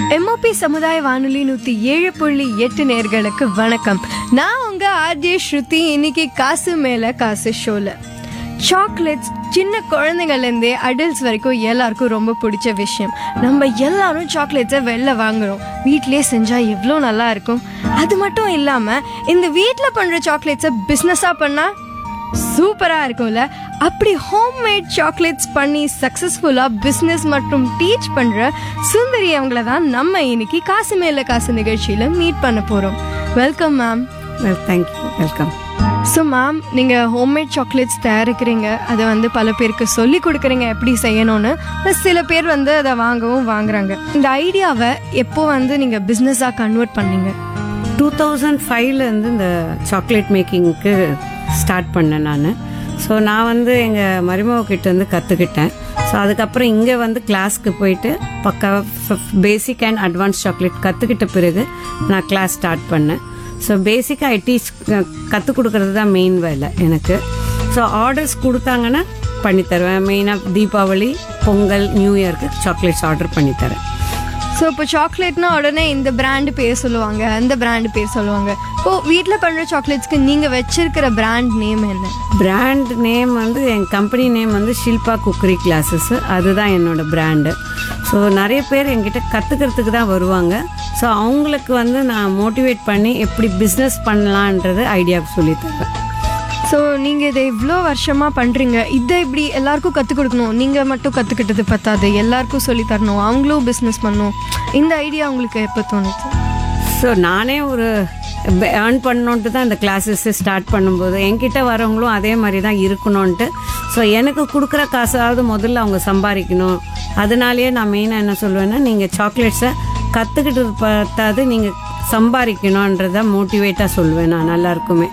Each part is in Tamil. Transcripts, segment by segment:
எம்ஓபி சமுதாய வானொலி நூத்தி ஏழு புள்ளி எட்டு நேர்களுக்கு வணக்கம் நான் உங்க ஆர்ஜே ஸ்ருதி இன்னைக்கு காசு மேல காசு ஷோல சாக்லேட்ஸ் சின்ன குழந்தைங்கள்லேருந்தே அடல்ட்ஸ் வரைக்கும் எல்லாருக்கும் ரொம்ப பிடிச்ச விஷயம் நம்ம எல்லாரும் சாக்லேட்ஸை வெளில வாங்குறோம் வீட்டிலே செஞ்சால் எவ்வளோ நல்லா இருக்கும் அது மட்டும் இல்லாமல் இந்த வீட்டில் பண்ணுற சாக்லேட்ஸை பிஸ்னஸாக பண்ணால் சூப்பராக இருக்கும்ல அப்படி ஹோம்மேட் சாக்லேட்ஸ் பண்ணி சக்ஸஸ்ஃபுல்லாக பிஸ்னஸ் மற்றும் டீச் பண்ணுற சுந்தரி அவங்கள தான் நம்ம இன்னைக்கு காசு மேல காசு நிகழ்ச்சியில் மீட் பண்ண போகிறோம் welcome ma'am well thank you welcome so ma'am நீங்கள் ஹோம்மேட் சாக்லேட்ஸ் தயாரிக்கிறீங்க அதை வந்து பல பேருக்கு சொல்லி கொடுக்குறீங்க எப்படி செய்யணும்னு plus சில பேர் வந்து அதை வாங்கவும் வாங்குறாங்க இந்த ஐடியாவை எப்போ வந்து நீங்கள் பிஸ்னஸாக கன்வெர்ட் பண்ணீங்க டூ தௌசண்ட் ஃபைவ்லேருந்து இந்த சாக்லேட் மேக்கிங்க்கு ஸ்டார்ட் பண்ணேன் நான் ஸோ நான் வந்து எங்கள் மருமகிட்ட இருந்து கற்றுக்கிட்டேன் ஸோ அதுக்கப்புறம் இங்கே வந்து கிளாஸ்க்கு போயிட்டு பக்கா பேசிக் அண்ட் அட்வான்ஸ் சாக்லேட் கற்றுக்கிட்ட பிறகு நான் கிளாஸ் ஸ்டார்ட் பண்ணேன் ஸோ பேசிக்காக ஐ டீச் கற்றுக் கொடுக்கறது தான் மெயின் வேலை எனக்கு ஸோ ஆர்டர்ஸ் கொடுத்தாங்கன்னா பண்ணி தருவேன் மெயினாக தீபாவளி பொங்கல் நியூ இயர்க்கு சாக்லேட்ஸ் ஆர்டர் பண்ணி தரேன் ஸோ இப்போ சாக்லேட்னா உடனே இந்த பிராண்டு பேர் சொல்லுவாங்க அந்த பிராண்டு பேர் சொல்லுவாங்க இப்போ வீட்டில் பண்ணுற சாக்லேட்ஸ்க்கு நீங்கள் வச்சிருக்கிற பிராண்ட் நேம் என்ன பிராண்ட் நேம் வந்து என் கம்பெனி நேம் வந்து ஷில்பா குக்கரி கிளாஸஸ் அதுதான் என்னோட பிராண்டு ஸோ நிறைய பேர் என்கிட்ட கற்றுக்கிறதுக்கு தான் வருவாங்க ஸோ அவங்களுக்கு வந்து நான் மோட்டிவேட் பண்ணி எப்படி பிஸ்னஸ் பண்ணலான்றது ஐடியா சொல்லி தருவேன் ஸோ நீங்கள் இதை இவ்வளோ வருஷமாக பண்ணுறீங்க இதை இப்படி எல்லாருக்கும் கற்றுக் கொடுக்கணும் நீங்கள் மட்டும் கற்றுக்கிட்டது பத்தாது எல்லாருக்கும் சொல்லி தரணும் அவங்களும் பிஸ்னஸ் பண்ணணும் இந்த ஐடியா உங்களுக்கு எப்போ தோணுச்சு ஸோ நானே ஒரு ஏர்ன் பண்ணணுன்ட்டு தான் இந்த கிளாஸஸ் ஸ்டார்ட் பண்ணும்போது என்கிட்ட வரவங்களும் அதே மாதிரி தான் இருக்கணும்ன்ட்டு ஸோ எனக்கு கொடுக்குற காசாவது முதல்ல அவங்க சம்பாதிக்கணும் அதனாலேயே நான் மெயினாக என்ன சொல்லுவேன்னா நீங்கள் சாக்லேட்ஸை கற்றுக்கிட்டு பார்த்தாது நீங்கள் சம்பாதிக்கணுன்றத மோட்டிவேட்டாக சொல்லுவேன் நான் எல்லாருக்குமே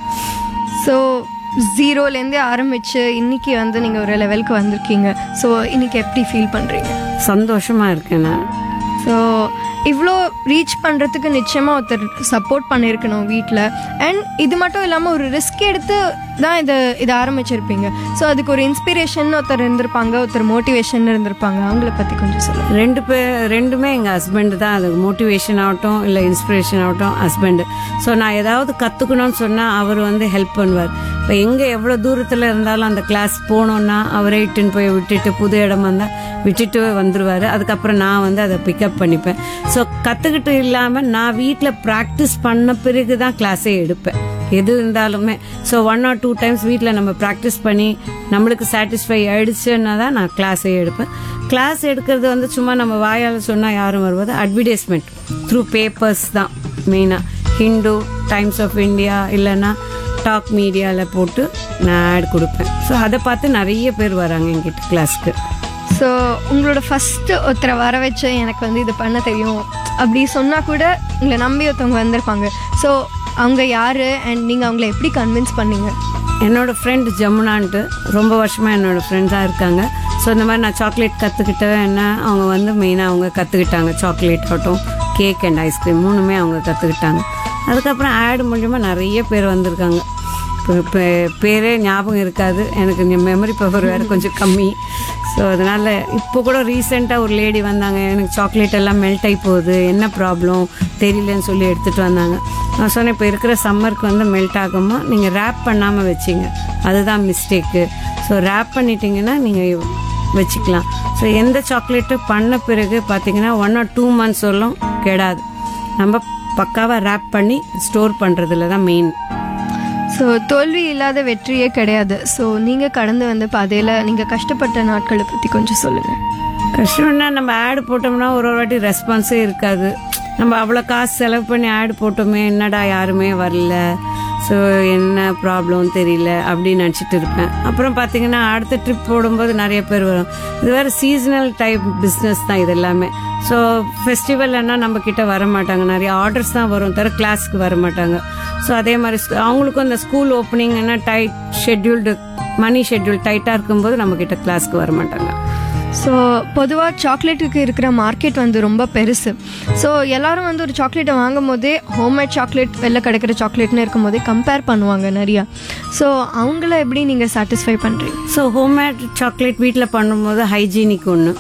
ஸோ ஜீரோலேருந்தே ஆரம்பித்து இன்னைக்கு வந்து நீங்கள் ஒரு லெவலுக்கு வந்திருக்கீங்க ஸோ இன்னைக்கு எப்படி ஃபீல் பண்ணுறீங்க சந்தோஷமாக இருக்கேன் நான் ஸோ இவ்வளோ ரீச் பண்ணுறதுக்கு நிச்சயமாக ஒருத்தர் சப்போர்ட் பண்ணியிருக்கணும் வீட்டில் அண்ட் இது மட்டும் இல்லாமல் ஒரு ரிஸ்க் எடுத்து தான் இதை இதை ஆரம்பிச்சிருப்பீங்க ஸோ அதுக்கு ஒரு இன்ஸ்பிரேஷன் ஒருத்தர் இருந்திருப்பாங்க ஒருத்தர் மோட்டிவேஷன் இருந்திருப்பாங்க அவங்கள பற்றி கொஞ்சம் சொல்லுங்கள் ரெண்டு பேர் ரெண்டுமே எங்கள் ஹஸ்பண்ட் தான் அது மோட்டிவேஷன் ஆகட்டும் இல்லை இன்ஸ்பிரேஷன் ஆகட்டும் ஹஸ்பண்டு ஸோ நான் ஏதாவது கற்றுக்கணும்னு சொன்னால் அவர் வந்து ஹெல்ப் பண்ணுவார் இப்போ எங்கே எவ்வளோ தூரத்தில் இருந்தாலும் அந்த கிளாஸ் போனோன்னா அவரே இட்டுன்னு போய் விட்டுட்டு புது இடம் வந்தால் விட்டுட்டு வந்துடுவார் அதுக்கப்புறம் நான் வந்து அதை பிக்கப் பண்ணிப்பேன் ஸோ கற்றுக்கிட்டு இல்லாமல் நான் வீட்டில் ப்ராக்டிஸ் பண்ண பிறகு தான் கிளாஸே எடுப்பேன் எது இருந்தாலுமே so one or two times வீட்டில் நம்ம ப்ராக்டிஸ் பண்ணி நம்மளுக்கு சாட்டிஸ்ஃபை ஆயிடுச்சுன்னா தான் நான் கிளாஸே எடுப்பேன் கிளாஸ் எடுக்கிறது வந்து சும்மா நம்ம வாயால் சொன்னால் யாரும் வருவது அட்வர்டைஸ்மெண்ட் த்ரூ பேப்பர்ஸ் தான் மெயினாக ஹிந்து டைம்ஸ் ஆஃப் இந்தியா இல்லைன்னா டாக் மீடியாவில் போட்டு நான் ஆட் கொடுப்பேன் ஸோ அதை பார்த்து நிறைய பேர் வராங்க என்கிட்ட கிளாஸ்க்கு ஸோ உங்களோட ஃபஸ்ட்டு ஒருத்தரை வர வச்சு எனக்கு வந்து இது பண்ண தெரியும் அப்படி சொன்னால் கூட உங்களை நம்பி ஒருத்தவங்க வந்திருப்பாங்க ஸோ அவங்க யார் அண்ட் நீங்கள் அவங்கள எப்படி கன்வின்ஸ் பண்ணீங்க என்னோட ஃப்ரெண்ட் ஜமுனான்ட்டு ரொம்ப வருஷமாக என்னோட ஃப்ரெண்ட்ஸாக இருக்காங்க ஸோ இந்த மாதிரி நான் சாக்லேட் கற்றுக்கிட்டேன் என்ன அவங்க வந்து மெயினாக அவங்க கற்றுக்கிட்டாங்க சாக்லேட் ஆகட்டும் கேக் அண்ட் ஐஸ்கிரீம் மூணுமே அவங்க கற்றுக்கிட்டாங்க அதுக்கப்புறம் ஆட் மூலியமாக நிறைய பேர் வந்திருக்காங்க இப்போ இப்போ பேரே ஞாபகம் இருக்காது எனக்கு மெமரி பவர் வேறு கொஞ்சம் கம்மி ஸோ அதனால் இப்போ கூட ரீசெண்டாக ஒரு லேடி வந்தாங்க எனக்கு சாக்லேட் எல்லாம் மெல்ட் ஆகி போகுது என்ன ப்ராப்ளம் தெரியலன்னு சொல்லி எடுத்துகிட்டு வந்தாங்க நான் சொன்னேன் இப்போ இருக்கிற சம்மருக்கு வந்து மெல்ட் ஆகுமா நீங்கள் ரேப் பண்ணாமல் வச்சிங்க அதுதான் மிஸ்டேக்கு ஸோ ரேப் பண்ணிட்டீங்கன்னா நீங்கள் வச்சுக்கலாம் ஸோ எந்த சாக்லேட்டு பண்ண பிறகு பார்த்தீங்கன்னா ஒன் ஆர் டூ மந்த்ஸ் வரலும் கெடாது நம்ம பக்காவாக ரேப் பண்ணி ஸ்டோர் பண்ணுறதுல தான் மெயின் ஸோ தோல்வி இல்லாத வெற்றியே கிடையாது ஸோ நீங்கள் கடந்து வந்த பாதையில் நீங்கள் கஷ்டப்பட்ட நாட்களை பற்றி கொஞ்சம் சொல்லுங்கள் கஷ்டம்னா நம்ம ஆடு போட்டோம்னா ஒரு ஒரு வாட்டி ரெஸ்பான்ஸே இருக்காது நம்ம அவ்வளோ காசு செலவு பண்ணி ஆடு போட்டோமே என்னடா யாருமே வரல ஸோ என்ன ப்ராப்ளம் தெரியல அப்படின்னு நினச்சிட்டு இருப்பேன் அப்புறம் பார்த்தீங்கன்னா அடுத்த ட்ரிப் போடும்போது நிறைய பேர் வரும் இது வேறு சீசனல் டைப் பிஸ்னஸ் தான் இது எல்லாமே ஸோ ஃபெஸ்டிவல்னா நம்ம கிட்ட வர மாட்டாங்க நிறைய ஆர்டர்ஸ் தான் வரும் தவிர கிளாஸ்க்கு வர மாட்டாங்க ஸோ அதே மாதிரி ஸ்கூ- அவங்களுக்கும் இந்த ஸ்கூல் ஓப்பனிங்னா டைட் ஷெட்யூல்டு மணி ஷெட்யூல் டைட்டாக இருக்கும்போது நம்ம கிட்ட கிளாஸ்க்கு வர மாட்டாங்க ஸோ பொதுவாக சாக்லேட்டுக்கு இருக்கிற மார்க்கெட் வந்து ரொம்ப பெருசு ஸோ எல்லாரும் வந்து ஒரு சாக்லேட்டை வாங்கும் போதே ஹோம்மேட் சாக்லேட் வெளில கிடைக்கிற சாக்லேட்னு இருக்கும் போதே கம்பேர் பண்ணுவாங்க நிறையா ஸோ அவங்கள எப்படி நீங்கள் சாட்டிஸ்ஃபை பண்ணுறீங்க ஸோ ஹோம்மேட் சாக்லேட் வீட்டில் பண்ணும்போது ஹைஜீனிக் ஒன்று